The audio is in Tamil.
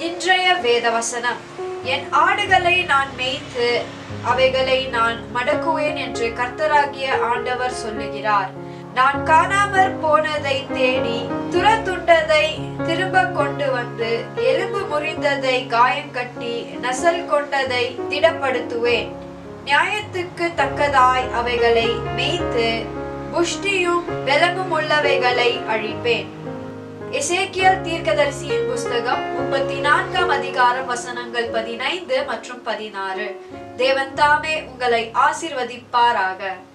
இன்றைய வேதவசனம் என் ஆடுகளை நான் மேய்த்து அவைகளை நான் மடக்குவேன் என்று கர்த்தராகிய ஆண்டவர் சொல்லுகிறார் நான் காணாமற் போனதை தேடி துரத்துண்டதை திரும்ப கொண்டு வந்து எலும்பு முறிந்ததை காயங்கட்டி நசல் கொண்டதை திடப்படுத்துவேன் நியாயத்துக்கு தக்கதாய் அவைகளை மேய்த்து புஷ்டியும் பலமும் உள்ளவைகளை அழிப்பேன் எசேக்கியல் தீர்க்கதரிசியின் புஸ்தகம் முப்பத்தி நான்காம் அதிகாரம் வசனங்கள் பதினைந்து மற்றும் பதினாறு தேவன் தாமே உங்களை ஆசிர்வதிப்பாராக